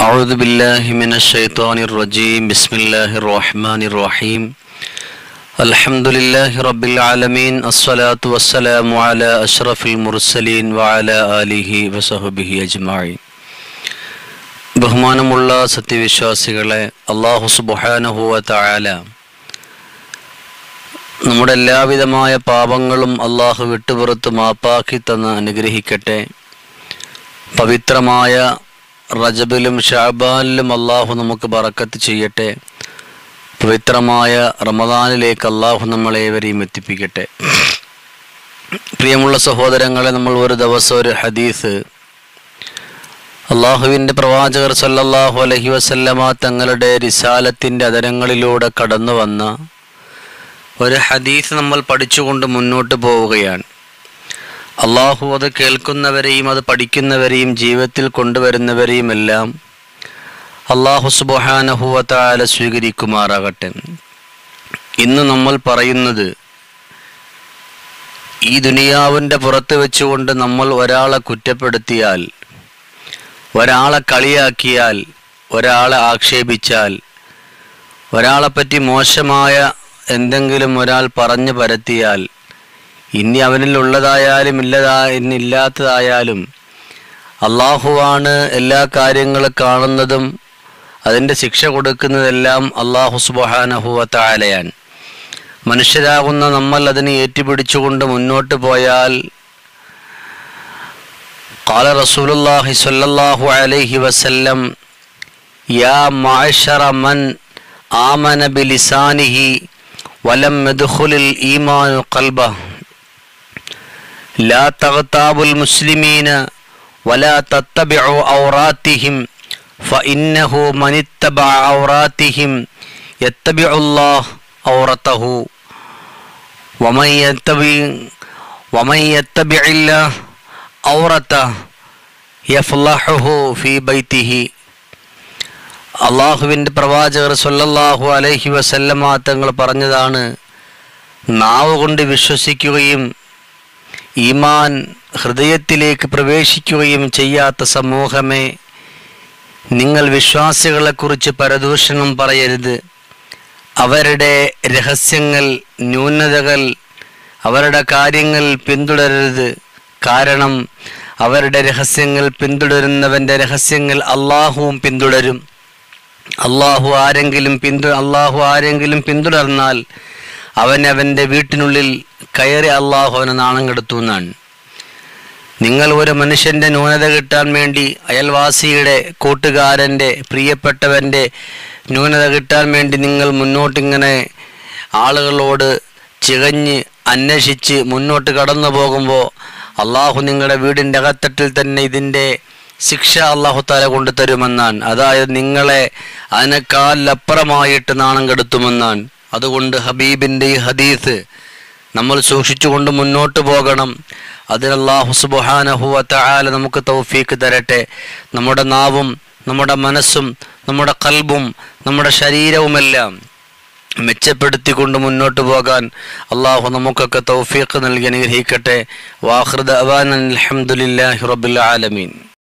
أعوذ بالله من الشيطان الرجيم بسم الله الرحمن الرحيم الحمد لله رب العالمين الصلاة والسلام على أشرف المرسلين وعلى آله وصحبه أجمعين ബഹുമാനമുള്ള സത്യവിശ്വാസികളെ അള്ളാഹു സുബാനഹുവ തായാല നമ്മുടെ എല്ലാവിധമായ പാപങ്ങളും അള്ളാഹു വിട്ടുപുറത്ത് മാപ്പാക്കി തന്ന് അനുഗ്രഹിക്കട്ടെ പവിത്രമായ റജബിലും ഷാബാനിലും അള്ളാഹു നമുക്ക് ബറക്കത്ത് ചെയ്യട്ടെ പവിത്രമായ റമദാനിലേക്ക് അള്ളാഹു നമ്മളേവരെയും എത്തിപ്പിക്കട്ടെ പ്രിയമുള്ള സഹോദരങ്ങളെ നമ്മൾ ഒരു ദിവസം ഒരു ഹദീസ് അള്ളാഹുവിൻ്റെ പ്രവാചകർ സല്ലല്ലാഹു അലഹി വസല്ലമ തങ്ങളുടെ റിസാലത്തിൻ്റെ അതരങ്ങളിലൂടെ കടന്നു വന്ന ഒരു ഹദീസ് നമ്മൾ പഠിച്ചുകൊണ്ട് മുന്നോട്ട് പോവുകയാണ് അള്ളാഹു അത് കേൾക്കുന്നവരെയും അത് പഠിക്കുന്നവരെയും ജീവിതത്തിൽ കൊണ്ടുവരുന്നവരെയും എല്ലാം അള്ളാഹു സുബാനഹുവത്താല സ്വീകരിക്കുമാറാകട്ടെ ഇന്ന് നമ്മൾ പറയുന്നത് ഈ ദുനിയാവിൻ്റെ പുറത്ത് വെച്ചുകൊണ്ട് നമ്മൾ ഒരാളെ കുറ്റപ്പെടുത്തിയാൽ ഒരാളെ കളിയാക്കിയാൽ ഒരാളെ ആക്ഷേപിച്ചാൽ ഒരാളെപ്പറ്റി മോശമായ എന്തെങ്കിലും ഒരാൾ പറഞ്ഞു പരത്തിയാൽ ഇനി അവനിൽ ഉള്ളതായാലും ഇല്ലതാ ഇന്നില്ലാത്തതായാലും അള്ളാഹുവാണ് എല്ലാ കാര്യങ്ങളും കാണുന്നതും അതിൻ്റെ ശിക്ഷ കൊടുക്കുന്നതെല്ലാം അള്ളാഹു സുബാനഹുവ താലയാൻ മനുഷ്യരാകുന്ന നമ്മൾ അതിനെ ഏറ്റുപിടിച്ചുകൊണ്ട് മുന്നോട്ട് പോയാൽ قال رسول الله صلى الله عليه وسلم يا معشر من آمن بلسانه ولم يدخل الإيمان قلبه لا تغتابوا المسلمين ولا تتبعوا عوراتهم فإنه من اتبع عوراتهم يتبع الله عورته ومن يتبع ومن يتبع الله ഔറത്ത യഫ്ലഹുഹു ഫി ബൈത്തിഹി അള്ളാഹുവിൻ്റെ പ്രവാചകർ സല്ലല്ലാഹു അലൈഹി വസല്ലമ തങ്ങൾ പറഞ്ഞതാണ് നാവ് കൊണ്ട് വിശ്വസിക്കുകയും ഈമാൻ ഹൃദയത്തിലേക്ക് പ്രവേശിക്കുകയും ചെയ്യാത്ത സമൂഹമേ നിങ്ങൾ വിശ്വാസികളെക്കുറിച്ച് പരദൂഷണം പറയരുത് അവരുടെ രഹസ്യങ്ങൾ ന്യൂനതകൾ അവരുടെ കാര്യങ്ങൾ പിന്തുടരരുത് കാരണം അവരുടെ രഹസ്യങ്ങൾ പിന്തുടരുന്നവൻ്റെ രഹസ്യങ്ങൾ അള്ളാഹുവും പിന്തുടരും അള്ളാഹു ആരെങ്കിലും പിന്തു അള്ളാഹു ആരെങ്കിലും പിന്തുടർന്നാൽ അവൻ അവൻ്റെ വീട്ടിനുള്ളിൽ കയറി അള്ളാഹു അവനെ നാണം കെടുത്തു എന്നാണ് നിങ്ങൾ ഒരു മനുഷ്യൻ്റെ ന്യൂനത കിട്ടാൻ വേണ്ടി അയൽവാസിയുടെ കൂട്ടുകാരൻ്റെ പ്രിയപ്പെട്ടവൻ്റെ ന്യൂനത കിട്ടാൻ വേണ്ടി നിങ്ങൾ മുന്നോട്ടിങ്ങനെ ആളുകളോട് ചികഞ്ഞ് അന്വേഷിച്ച് മുന്നോട്ട് കടന്നു പോകുമ്പോൾ അള്ളാഹു നിങ്ങളുടെ വീടിൻ്റെ അകത്തട്ടിൽ തന്നെ ഇതിൻ്റെ ശിക്ഷ അള്ളാഹു താല കൊണ്ടു തരുമെന്നാണ് അതായത് നിങ്ങളെ അതിനേക്കാലപ്പുറമായിട്ട് നാണം കെടുത്തുമെന്നാണ് അതുകൊണ്ട് ഹബീബിൻ്റെ ഈ ഹദീസ് നമ്മൾ സൂക്ഷിച്ചുകൊണ്ട് മുന്നോട്ട് പോകണം അതിന് അള്ളാഹു സുബാനഹുവ താല നമുക്ക് തൗഫീക്ക് തരട്ടെ നമ്മുടെ നാവും നമ്മുടെ മനസ്സും നമ്മുടെ കൽബും നമ്മുടെ ശരീരവുമെല്ലാം മെച്ചപ്പെടുത്തിക്കൊണ്ട് മുന്നോട്ട് പോകാൻ അള്ളാഹു നമുക്കൊക്കെ തൗഫീഖ് നൽകി അനുഗ്രഹിക്കട്ടെ വാഹൃദ അവാൻ അലഹമുല്ലാഹി റബുൽ ആലമീൻ